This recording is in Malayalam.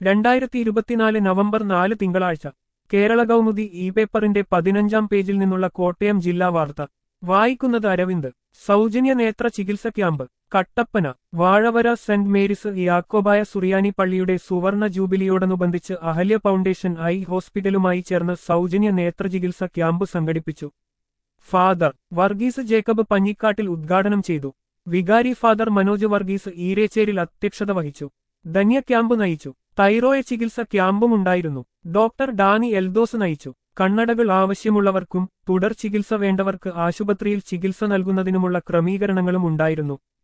രണ്ടായിരത്തി ഇരുപത്തിനാല് നവംബർ നാല് തിങ്കളാഴ്ച കേരള കൗമുദി ഇ പേപ്പറിന്റെ പതിനഞ്ചാം പേജിൽ നിന്നുള്ള കോട്ടയം ജില്ലാ വാർത്ത വായിക്കുന്നത് അരവിന്ദ് സൗജന്യ നേത്ര ചികിത്സ camp Kattappana Vazhavara Saint Mary's Yakobaya Suriyani പള്ളിയുടെ സുവർണ ജൂബിലിയോടനുബന്ധിച്ച് അഹല്യ ഫൗണ്ടേഷൻ ഐ ഹോസ്പിറ്റലുമായി ചേർന്ന് സൗജന്യ നേത്ര ചികിത്സ ക്യാമ്പ് സംഘടിപ്പിച്ചു ഫാദർ വർഗീസ് ജേക്കബ് പഞ്ഞിക്കാട്ടിൽ ഉദ്ഘാടനം ചെയ്തു വികാരി ഫാദർ മനോജ് വർഗീസ് ഈരേച്ചേരിൽ അധ്യക്ഷത വഹിച്ചു ധന്യ ക്യാമ്പ് നയിച്ചു തൈറോയ്ഡ് ചികിത്സ ക്യാമ്പും ഉണ്ടായിരുന്നു ഡോക്ടർ ഡാനി എൽദോസ് നയിച്ചു കണ്ണടകൾ ആവശ്യമുള്ളവർക്കും തുടർ ചികിത്സ വേണ്ടവർക്ക് ആശുപത്രിയിൽ ചികിത്സ നൽകുന്നതിനുമുള്ള ക്രമീകരണങ്ങളും ഉണ്ടായിരുന്നു